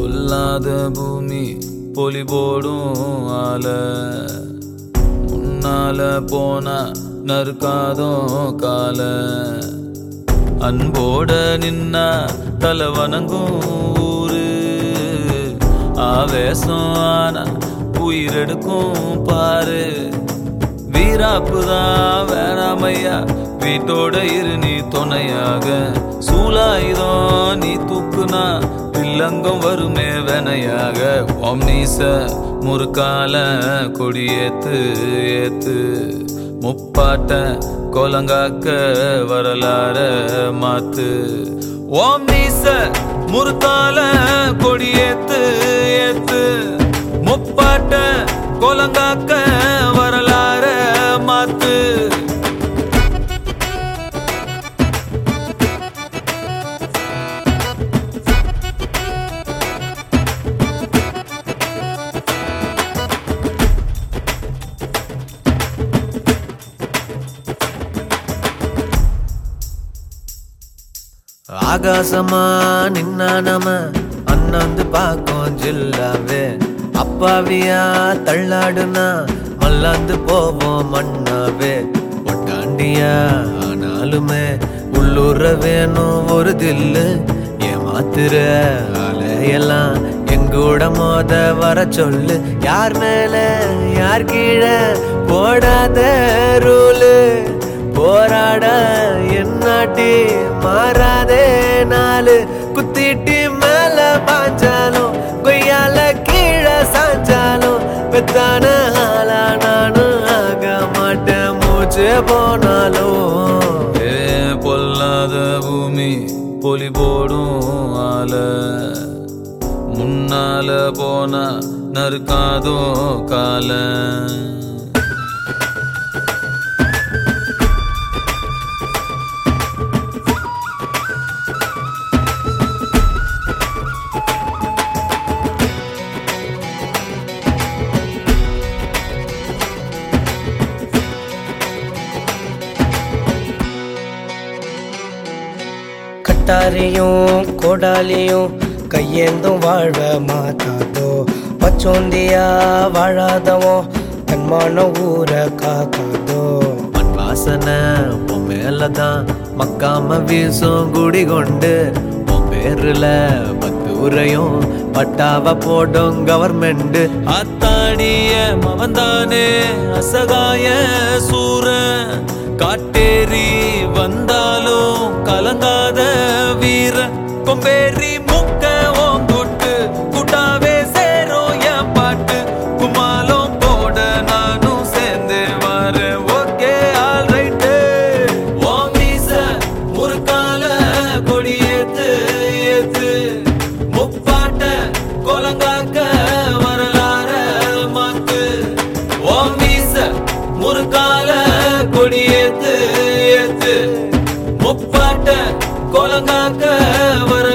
பொல்லாத பூமி பொலி போடும் ஆல முன்னால போனா நறுக்காதோ கால அன்போட நின்னா தலை வணங்கும் ஊரு ஆவேசம் ஆனா உயிரெடுக்கும் பாரு வீராப்புதான் வேணாமையா வீட்டோட இரு நீ துணையாக சூலாயுதம் நீ தூக்குனா வில்லங்கம் வருமே வெனையாக ஓம் நீச முறுக்கால கொடியேத்து ஏத்து முப்பாட்ட கோலங்காக்க வரலாற மாத்து ஓம் நீச முறுக்கால கொடியேத்து ஏத்து முப்பாட்ட கோலங்காக்க வரலாற மாத்து ஆகாசமா நின்னா நம அண்ணாந்து பாக்கும் ஜில்லாவே அப்பாவியா தள்ளாடுனா மல்லாந்து போவோம் மண்ணாவே ஒட்டாண்டியா ஆனாலுமே உள்ளூர வேணும் ஒரு தில்லு ஏமாத்துற அலையெல்லாம் எங்கூட மோத வர சொல்லு யார் மேல யார் கீழே போடாத ரூலு போராட என்னாட்டி மாறாதே நாலு குத்திட்டி மேல பாஞ்சாலும் கொய்யால கீழே சாஞ்சாலும் பெத்தான ஆளா நானும் ஆக மாட்டேன் மூச்சு போனாலும் ஏ பொல்லாத பூமி பொலி போடும் ஆல முன்னால போனா நறுக்காதோ கால கட்டாரியும் கோடாலியும் கையேந்தும் வாழ்வ மாத்தாதோ பச்சோந்தியா வாழாதவோ தன்மான ஊரை காக்காதோ மண் வாசனை உன் மேலதான் மக்காம வீசும் குடி கொண்டு உன் பேருல பத்தூரையும் பட்டாவ போடும் கவர்மெண்ட் அத்தாடிய மவன்தானே அசகாய சூர காட்டேரி வந்தாலும் கலங்காத வீர கொம்பேரி முக்க ஓங்குட்டு குட்டாவே சேரும் என் பாட்டு குமாலம் போட நானும் சேர்ந்து வரேன் ஓகே ஆல் ரைட்டு ஓ மீச முறுக்கால கொடியேத்து ஏத்து முப்பாட்ட கோலங்காக்க வரலாற மாத்து ஓ மீச முறுக்கால கொடியேத்து ஏத்து முப்பாட்ட கோலங்காக்க வர